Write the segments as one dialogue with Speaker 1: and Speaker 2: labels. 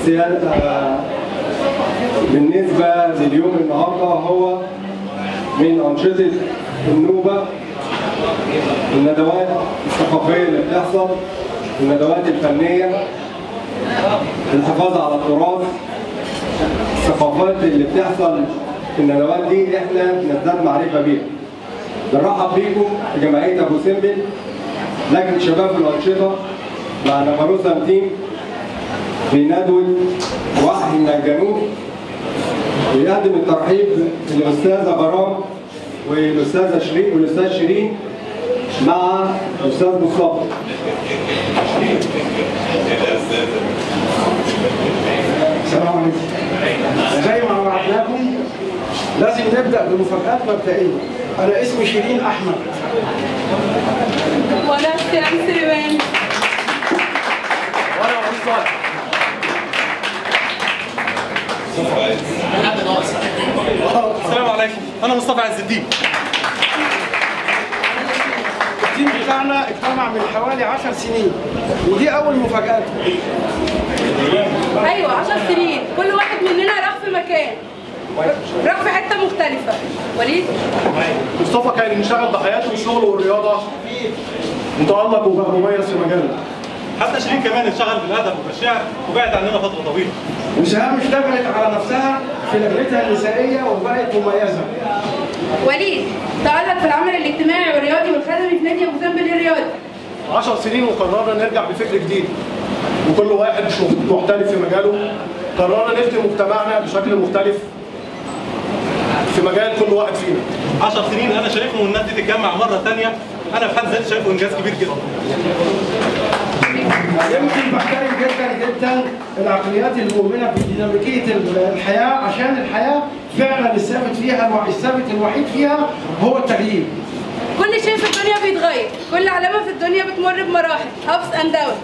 Speaker 1: سيادة بالنسبة لليوم النهاردة هو من أنشطة النوبة الندوات الثقافية اللي بتحصل الندوات الفنية الحفاظ على التراث الثقافات اللي بتحصل في الندوات دي احنا نزداد معرفة بيها بنرحب بيكم في جمعية أبو سمبل لجنة شباب الأنشطة مع نفروسا تيم في ندوة وحي من الجنوب بيقدم الترحيب للأستاذة برام والأستاذة شيرين والأستاذ شيرين مع الأستاذ مصطفى
Speaker 2: السلام عليكم زي ما وعدناكم لازم نبدا بمفاجات مبدئيه انا اسمي شيرين احمد
Speaker 3: وانا سام سليمان
Speaker 2: وانا مصطفى
Speaker 4: السلام عليكم انا مصطفى عز الدين
Speaker 2: التيم بتاعنا اجتمع من حوالي 10 سنين ودي اول مفاجاه
Speaker 3: ايوه 10 سنين كل واحد مننا راح في مكان راح في حته مختلفه وليد
Speaker 5: مصطفى كان انشغل بحياته والشغل والرياضه متالق وبقى مميز في مجاله
Speaker 4: حتى شيرين كمان اتشغل بالادب وبالشعر وبعد عننا فتره طويله
Speaker 2: وسهام اشتغلت على نفسها في لجنتها النسائيه وبقت مميزه
Speaker 3: وليد تألق في العمل الاجتماعي والرياضي والخدمي في نادي ابو سمبل الرياضي
Speaker 5: 10 سنين وقررنا نرجع بفكر جديد وكل واحد شغ- محترف في مجاله قررنا نخدم مجتمعنا بشكل مختلف في مجال كل واحد فينا
Speaker 4: 10 سنين انا شايفهم والناس دي تتجمع مره ثانيه انا في حد ذاتي شايفه انجاز كبير جدا
Speaker 2: يمكن بحترم جدا جدا العقليات المؤمنه بديناميكيه الحياه عشان الحياه فعلا الثابت فيها الوع- الثابت الوحيد فيها هو التغيير
Speaker 3: كل شيء في الدنيا بيتغير كل علامه في الدنيا بتمر بمراحل ups and downs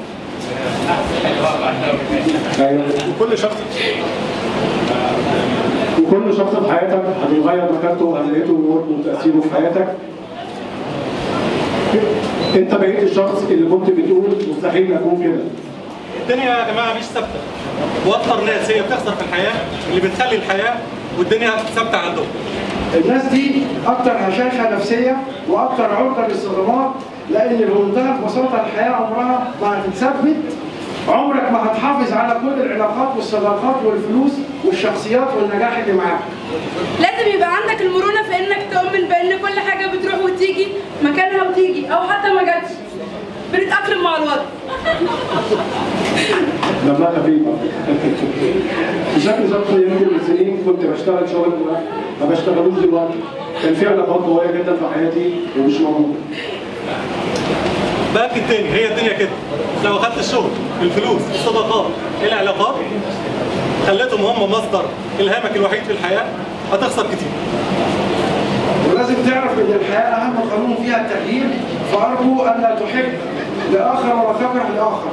Speaker 5: وكل شخص وكل شخص في حياتك هتغير مكانته وأهميته وتأثيره في حياتك انت بقيت الشخص اللي كنت بتقول مستحيل اكون كده
Speaker 4: الدنيا يا جماعه مش ثابته واكتر ناس هي بتخسر في الحياه اللي بتخلي الحياه والدنيا ثابته عندهم
Speaker 2: الناس دي اكتر هشاشه نفسيه واكتر عرضه للصدمات لان بمنتهى البساطه الحياه عمرها ما هتتثبت عمرك ما هتحافظ على كل العلاقات والصداقات والفلوس والشخصيات والنجاح اللي معاك
Speaker 3: لازم يبقى عندك المرونه في انك تؤمن بان كل حاجه بتروح وتيجي مكانها وتيجي او حتى ما جاتش بنتاقلم مع الوضع
Speaker 5: دمها خفيف بشكل شخصي يمكن من سنين كنت بشتغل شغل ما بشتغلوش دلوقتي كان في علاقات قويه جدا في حياتي ومش موجوده
Speaker 4: باكد تاني هي الدنيا كده لو اخدت الشغل الفلوس الصداقات العلاقات خليتهم هم مصدر الهامك الوحيد في الحياه هتخسر كتير
Speaker 2: ولازم تعرف ان الحياه اهم قانون فيها التغيير فارجو ان لا تحب لاخر ولا تكره لاخر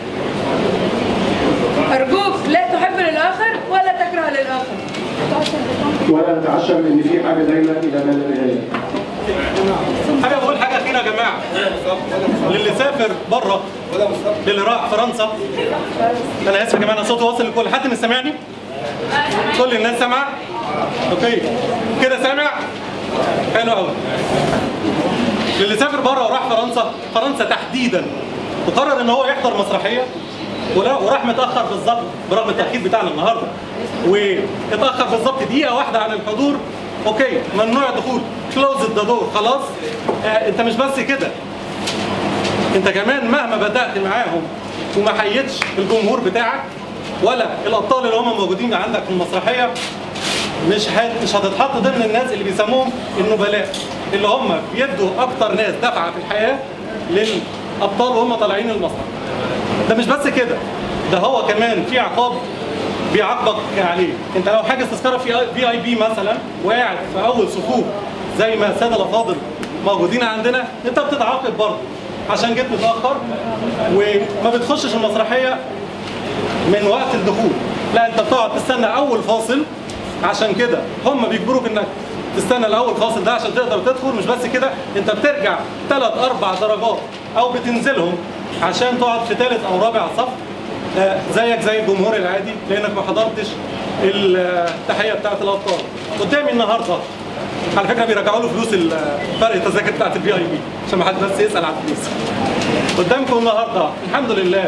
Speaker 3: ارجوك لا تحب للاخر ولا تكره للاخر
Speaker 5: ولا نتعشم ان في حاجه دايما الى ما لا نهايه
Speaker 4: حاجه بقول حاجه اخيره يا جماعه للي سافر بره للي راح فرنسا انا اسف يا جماعه انا صوتي واصل لكل حد مش سامعني كل الناس سامعه اوكي كده سامع حلو قوي للي سافر بره وراح فرنسا فرنسا تحديدا وقرر ان هو يحضر مسرحيه ولا- وراح متاخر بالظبط برغم التاخير بتاعنا النهارده واتاخر بالظبط دقيقه واحده عن الحضور اوكي ممنوع الدخول كلوز ذا دور خلاص آه انت مش بس كده انت كمان مهما بدات معاهم وما حيتش الجمهور بتاعك ولا الابطال اللي هم موجودين عندك في المسرحيه مش هت... مش هتتحط ضمن الناس اللي بيسموهم النبلاء اللي هم بيدوا اكتر ناس دفعه في الحياه للابطال وهم طالعين المسرح ده مش بس كده ده هو كمان في عقاب بيعاقبك عليه انت لو حاجز تذكره في في اي بي مثلا وقاعد في اول صفوف زي ما الساده الافاضل موجودين عندنا انت بتتعاقب برضه عشان جيت متاخر وما بتخشش المسرحيه من وقت الدخول لا انت بتقعد تستنى اول فاصل عشان كده هم بيجبروك انك تستنى الاول فاصل ده عشان تقدر تدخل مش بس كده انت بترجع ثلاث اربع درجات او بتنزلهم عشان تقعد في ثالث او رابع صف آه، زيك زي الجمهور العادي لانك ما حضرتش التحيه بتاعت الابطال قدامي النهارده على فكره بيرجعوا له فلوس ال- فرق التذاكر بتاعت الفي اي بي عشان ما حد بس يسال على الفلوس قدامكم النهارده الحمد لله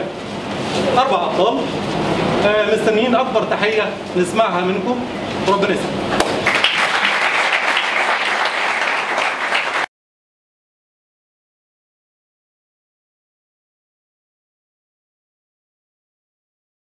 Speaker 4: اربع ابطال آه، مستنيين اكبر تحيه نسمعها منكم ربنا يسلمك